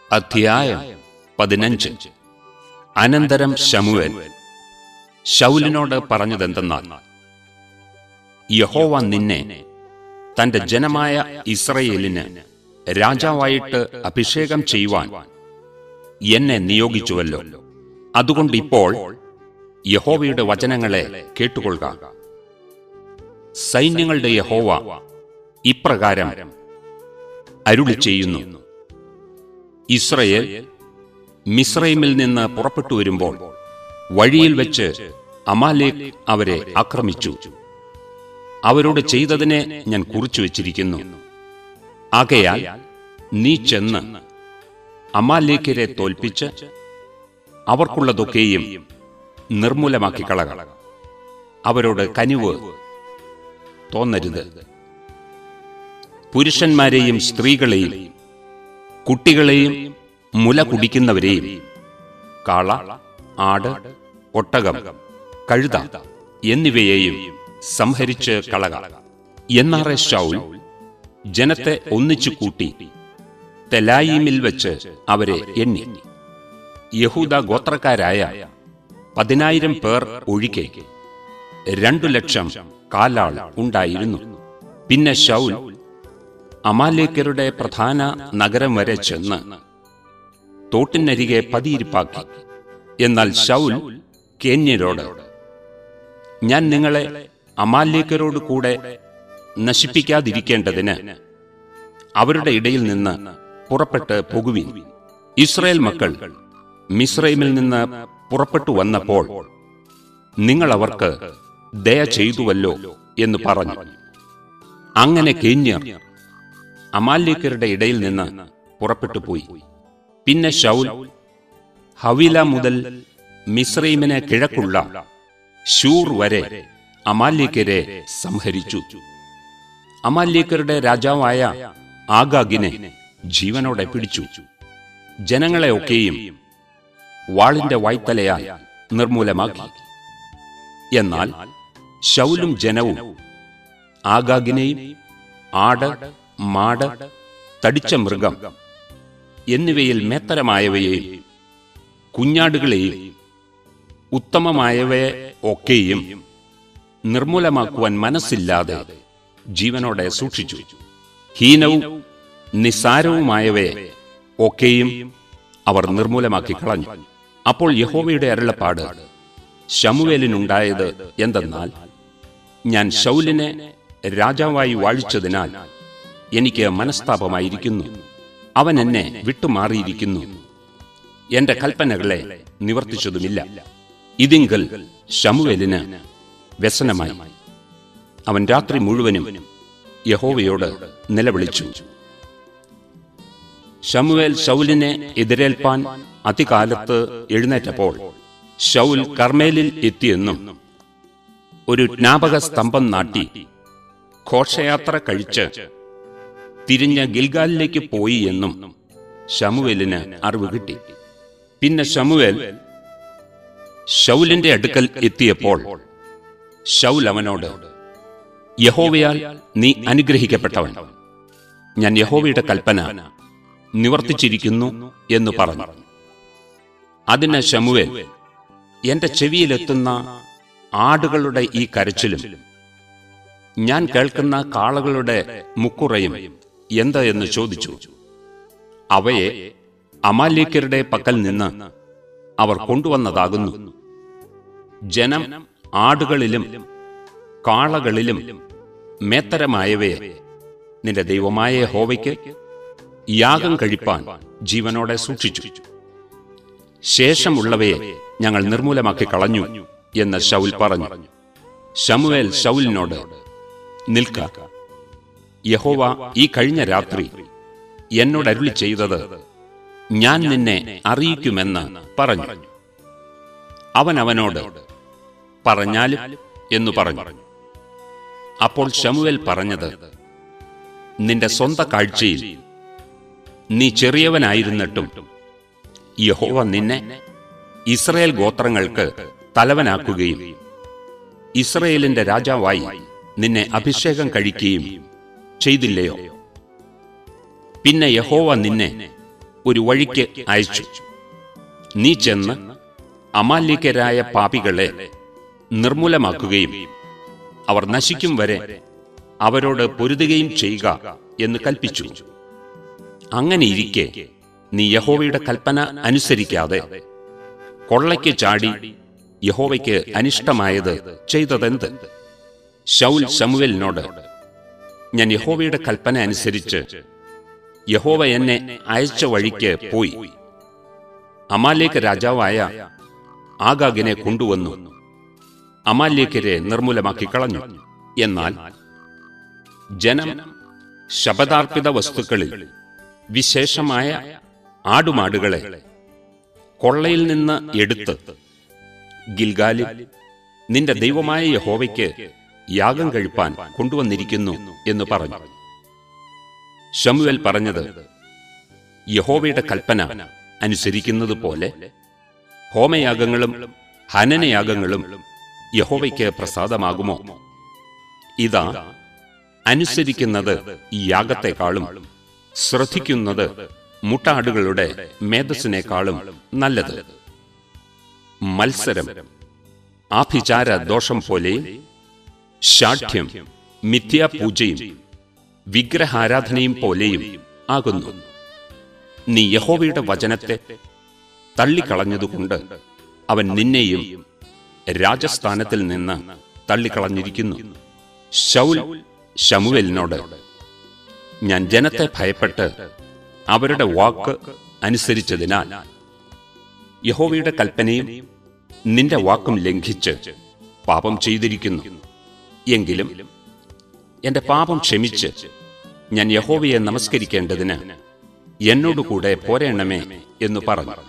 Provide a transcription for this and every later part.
അധ്യായം പതിനഞ്ച് അനന്തരം ശമുവേൽ ശൗലിനോട് പറഞ്ഞതെന്തെന്നാൽ യഹോവ നിന്നെ തന്റെ ജനമായ ഇസ്രയേലിന് രാജാവായിട്ട് അഭിഷേകം ചെയ്യുവാൻ എന്നെ നിയോഗിച്ചുവല്ലോ അതുകൊണ്ട് ഇപ്പോൾ യഹോവയുടെ വചനങ്ങളെ കേട്ടുകൊള്ളുക സൈന്യങ്ങളുടെ യഹോവ ഇപ്രകാരം അരുളി ചെയ്യുന്നു ഇസ്രയേൽ മിസ്രൈമിൽ നിന്ന് പുറപ്പെട്ടു വരുമ്പോൾ വഴിയിൽ വെച്ച് അമാലേക്ക് അവരെ ആക്രമിച്ചു അവരോട് ചെയ്തതിനെ ഞാൻ കുറിച്ചു വച്ചിരിക്കുന്നു ആകയാൽ നീ ചെന്ന് അമാലേക്കരെ തോൽപ്പിച്ച് അവർക്കുള്ളതൊക്കെയും നിർമൂലമാക്കി കളക അവരോട് കനിവ് തോന്നരുത് പുരുഷന്മാരെയും സ്ത്രീകളെയും കുട്ടികളെയും മുല കുടിക്കുന്നവരെയും കാള ആട് ഒട്ടകം കഴുത എന്നിവയെയും സംഹരിച്ച് കളക എന്നാറെ ഷൗൽ ജനത്തെ ഒന്നിച്ചു കൂട്ടി തെലായിമിൽ വെച്ച് അവരെ എണ്ണി യഹൂദ ഗോത്രക്കാരായ പതിനായിരം പേർ ഒഴികെ രണ്ടു ലക്ഷം കാലാൾ ഉണ്ടായിരുന്നു പിന്നെ ഷൗൽ അമാലേക്കരുടെ പ്രധാന നഗരം വരെ ചെന്ന് തോട്ടിനരികെ പതിയിരിപ്പാക്കി എന്നാൽ ഷൗൽ കേന്യരോട് ഞാൻ നിങ്ങളെ അമാലേക്കരോട് കൂടെ നശിപ്പിക്കാതിരിക്കേണ്ടതിന് അവരുടെ ഇടയിൽ നിന്ന് പുറപ്പെട്ട് പോകുവിൻ ഇസ്രായേൽ മക്കൾ മിസ്രൈമിൽ നിന്ന് പുറപ്പെട്ടു വന്നപ്പോൾ നിങ്ങൾ അവർക്ക് ദയ ചെയ്തുവല്ലോ എന്ന് പറഞ്ഞു അങ്ങനെ കേന്യർ അമാല്യക്കരുടെ ഇടയിൽ നിന്ന് പുറപ്പെട്ടു പോയി പിന്നെ ഷൗൽ ഹവില മുതൽ മിസ്രൈമിന് കിഴക്കുള്ള ഷൂർ വരെ അമാല്യക്കരെ സംഹരിച്ചു അമാല്യക്കരുടെ രാജാവായ ആഗാഗിനെ ജീവനോടെ പിടിച്ചു ജനങ്ങളെ ഒക്കെയും വാളിന്റെ വായ്ത്തലയാൽ നിർമൂലമാക്കി എന്നാൽ ശൗലും ജനവും ആഗാഗിനെയും ആട് മാട് തടിച്ച മൃഗം എന്നിവയിൽ മേത്തരമായവയെയും കുഞ്ഞാടുകളെയും ഉത്തമമായവയെ ഒക്കെയും നിർമൂലമാക്കുവാൻ മനസ്സില്ലാതെ ജീവനോടെ സൂക്ഷിച്ചു ഹീനവും നിസ്സാരവുമായവയെ ഒക്കെയും അവർ നിർമൂലമാക്കി കളഞ്ഞു അപ്പോൾ യഹോവയുടെ അരുളപ്പാട് ശമുവേലിനുണ്ടായത് എന്തെന്നാൽ ഞാൻ ശൗലിനെ രാജാവായി വാഴിച്ചതിനാൽ എനിക്ക് മനസ്താപമായിരിക്കുന്നു അവൻ എന്നെ വിട്ടുമാറിയിരിക്കുന്നു എന്റെ കൽപ്പനകളെ നിവർത്തിച്ചതുമില്ല ഇതിങ്കൽ ശമുവേലിന് വ്യസനമായി അവൻ രാത്രി മുഴുവനും യഹോവയോട് നിലവിളിച്ചു ശമുവേൽ ശൗലിനെ എതിരേൽപ്പാൻ അതികാലത്ത് എഴുന്നേറ്റപ്പോൾ ശൗൽ കർമ്മേലിൽ എത്തിയെന്നും ഒരു ജ്ഞാപക സ്തംഭം നാട്ടി ഘോഷയാത്ര കഴിച്ച് തിരിഞ്ഞ ഗിൽഗാലിലേക്ക് പോയി എന്നും ശമുവേലിന് അറിവ് കിട്ടി പിന്നെ ശമുവേൽ ശൗലിന്റെ അടുക്കൽ എത്തിയപ്പോൾ ശൗൽ അവനോട് യഹോവയാൽ നീ അനുഗ്രഹിക്കപ്പെട്ടവൻ ഞാൻ യഹോവയുടെ കൽപ്പന നിവർത്തിച്ചിരിക്കുന്നു എന്ന് പറഞ്ഞു അതിന് ശമുവേൽ എന്റെ ചെവിയിലെത്തുന്ന ആടുകളുടെ ഈ കരച്ചിലും ഞാൻ കേൾക്കുന്ന കാളകളുടെ മുക്കുറയും എന്ത് എന്ന് ചോദിച്ചു അവയെ അമാലേക്കരുടെ പക്കൽ നിന്ന് അവർ കൊണ്ടുവന്നതാകുന്നു ജനം ആടുകളിലും കാളകളിലും മേത്തരമായവയെ നിന്റെ ദൈവമായ ഹോവയ്ക്ക് യാഗം കഴിപ്പാൻ ജീവനോടെ സൂക്ഷിച്ചു ശേഷമുള്ളവയെ ഞങ്ങൾ നിർമൂലമാക്കി കളഞ്ഞു എന്ന് ശൗൽ പറഞ്ഞു ശമുവേൽ ശൗലിനോട് നിൽക്ക യഹോവ ഈ കഴിഞ്ഞ രാത്രി എന്നോട് അരുളി ചെയ്തത് ഞാൻ നിന്നെ അറിയിക്കുമെന്ന് പറഞ്ഞു അവൻ അവനോട് പറഞ്ഞാലും എന്നു പറഞ്ഞു അപ്പോൾ ശമുവേൽ പറഞ്ഞത് നിന്റെ സ്വന്ത കാഴ്ചയിൽ നീ ചെറിയവനായിരുന്നിട്ടും യഹോവ നിന്നെ ഇസ്രയേൽ ഗോത്രങ്ങൾക്ക് തലവനാക്കുകയും ഇസ്രയേലിന്റെ രാജാവായി നിന്നെ അഭിഷേകം കഴിക്കുകയും ചെയ്തില്ലയോ പിന്നെ യഹോവ നിന്നെ ഒരു വഴിക്ക് അയച്ചു നീ ചെന്ന് അമാലിക്കരായ പാപികളെ നിർമൂലമാക്കുകയും അവർ നശിക്കും വരെ അവരോട് പൊരുതുകയും ചെയ്യുക എന്ന് കൽപ്പിച്ചു അങ്ങനെയിരിക്കെ നീ യഹോവയുടെ കൽപ്പന അനുസരിക്കാതെ കൊള്ളയ്ക്ക് ചാടി യഹോവയ്ക്ക് അനിഷ്ടമായത് ചെയ്തതെന്ത് ശൗൽ ശമുവലിനോട് ഞാൻ യഹോവയുടെ കൽപ്പന അനുസരിച്ച് യഹോവ എന്നെ അയച്ച വഴിക്ക് പോയി അമാലേക്ക് രാജാവായ ആഗാഗിനെ കൊണ്ടുവന്നു അമാലേക്കരെ നിർമൂലമാക്കി കളഞ്ഞു എന്നാൽ ജനം ശബദാർപ്പിത വസ്തുക്കളിൽ വിശേഷമായ ആടുമാടുകളെ കൊള്ളയിൽ നിന്ന് എടുത്ത് ഗിൽഗാലിൽ നിന്റെ ദൈവമായ യഹോവയ്ക്ക് യാഗം കഴിപ്പാൻ കൊണ്ടുവന്നിരിക്കുന്നു എന്ന് പറഞ്ഞു ഷമുവേൽ പറഞ്ഞത് യഹോവയുടെ കൽപ്പന അനുസരിക്കുന്നത് പോലെ ഹോമയാഗങ്ങളും ഹനനയാഗങ്ങളും യഹോവയ്ക്ക് പ്രസാദമാകുമോ ഇതാ അനുസരിക്കുന്നത് ഈ യാഗത്തെക്കാളും ശ്രദ്ധിക്കുന്നത് മുട്ടാടുകളുടെ മേധസ്സിനേക്കാളും നല്ലത് മത്സരം ആഭിചാര ദോഷം പോലെയും ശാഠ്യം മിഥ്യാപൂജയും വിഗ്രഹാരാധനയും പോലെയും ആകുന്നു നീ യഹോവയുടെ വചനത്തെ തള്ളിക്കളഞ്ഞതുകൊണ്ട് അവൻ നിന്നെയും രാജസ്ഥാനത്തിൽ നിന്ന് തള്ളിക്കളഞ്ഞിരിക്കുന്നു ശൗൽ ശമുവേലിനോട് ഞാൻ ജനത്തെ ഭയപ്പെട്ട് അവരുടെ വാക്ക് അനുസരിച്ചതിനാൽ യഹോവയുടെ കൽപ്പനയും നിന്റെ വാക്കും ലംഘിച്ച് പാപം ചെയ്തിരിക്കുന്നു എങ്കിലും എന്റെ പാപം ക്ഷമിച്ച് ഞാൻ യഹോവയെ നമസ്കരിക്കേണ്ടതിന് എന്നോടുകൂടെ പോരേണമേ എന്ന് പറഞ്ഞു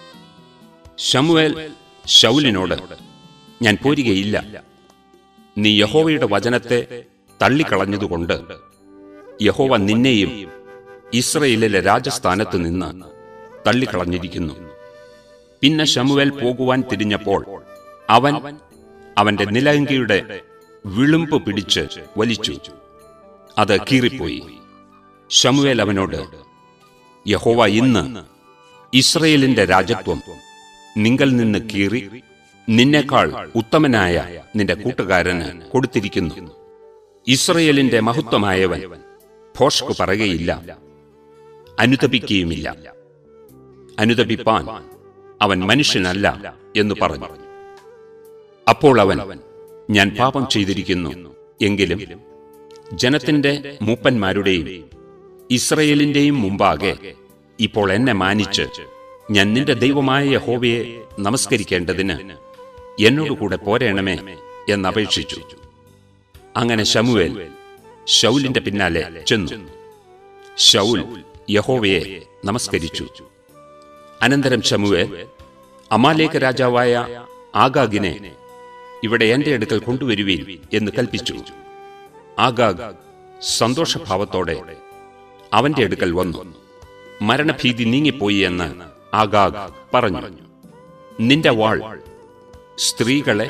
ശമുവേൽ ശൗലിനോട് ഞാൻ പോരുകയില്ല നീ യഹോവയുടെ വചനത്തെ തള്ളിക്കളഞ്ഞതുകൊണ്ട് യഹോവ നിന്നെയും ഇസ്രയേലിലെ രാജസ്ഥാനത്ത് നിന്ന് തള്ളിക്കളഞ്ഞിരിക്കുന്നു പിന്നെ ശമുവേൽ പോകുവാൻ തിരിഞ്ഞപ്പോൾ അവൻ അവന്റെ നിലങ്കിയുടെ വിളുമ്പ് പിടിച്ച് വലിച്ചു അത് കീറിപ്പോയി ശമുവേൽ അവനോട് യഹോവ ഇന്ന് ഇസ്രയേലിന്റെ രാജത്വം നിങ്കൽ നിന്ന് കീറി നിന്നേക്കാൾ ഉത്തമനായ നിന്റെ കൂട്ടുകാരന് കൊടുത്തിരിക്കുന്നു ഇസ്രയേലിന്റെ മഹത്വമായവൻ ഭോഷ്കു പറയുകയില്ല അനുതപിക്കുകയുമില്ല അനുതപിപ്പാൻ അവൻ മനുഷ്യനല്ല എന്ന് പറഞ്ഞു അപ്പോൾ അവൻ ഞാൻ പാപം ചെയ്തിരിക്കുന്നു എങ്കിലും ജനത്തിന്റെ മൂപ്പന്മാരുടെയും ഇസ്രയേലിന്റെയും മുമ്പാകെ ഇപ്പോൾ എന്നെ മാനിച്ച് ഞാൻ നിന്റെ ദൈവമായ യഹോവയെ നമസ്കരിക്കേണ്ടതിന് എന്നോടുകൂടെ പോരേണമേ എന്നപേക്ഷിച്ചു അങ്ങനെ ശമുവേൽ ശൗലിന്റെ പിന്നാലെ ചെന്നു ശൗൽ യഹോവയെ നമസ്കരിച്ചു അനന്തരം ശമുവേൽ അമാലേക രാജാവായ ആഗാഗിനെ ഇവിടെ എന്റെ അടുക്കൽ കൊണ്ടുവരുവീൻ എന്ന് കൽപ്പിച്ചു ആഗാഗ് സന്തോഷഭാവത്തോടെ അവന്റെ അടുക്കൽ വന്നു മരണഭീതി നീങ്ങിപ്പോയി എന്ന് ആഗാഗ് പറഞ്ഞു നിന്റെ വാൾ സ്ത്രീകളെ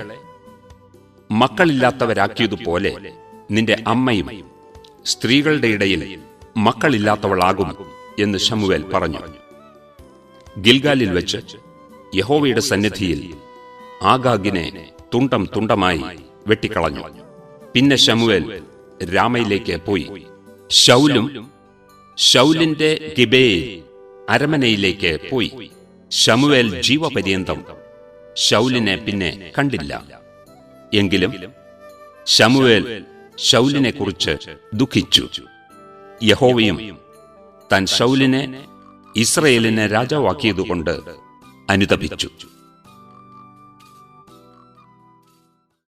മക്കളില്ലാത്തവരാക്കിയതുപോലെ നിന്റെ അമ്മയും സ്ത്രീകളുടെ ഇടയിൽ മക്കളില്ലാത്തവളാകും എന്ന് ശമുവേൽ പറഞ്ഞു ഗിൽഗാലിൽ വെച്ച് യഹോവയുടെ സന്നിധിയിൽ ആഗാഗിനെ തുണ്ടം തുണ്ടമായി വെട്ടിക്കളഞ്ഞു പിന്നെ ശമുവേൽ രാമയിലേക്ക് പോയി ശൗലും ശൗലിന്റെ ഗിബയെ അരമനയിലേക്ക് പോയി ശമുവേൽ ജീവപര്യന്തം ശൗലിനെ പിന്നെ കണ്ടില്ല എങ്കിലും ശമുവേൽ ശൗലിനെ കുറിച്ച് ദുഃഖിച്ചു യഹോവയും താൻ ശൗലിനെ ഇസ്രയേലിനെ രാജാവാക്കിയതുകൊണ്ട് അനുതപിച്ചു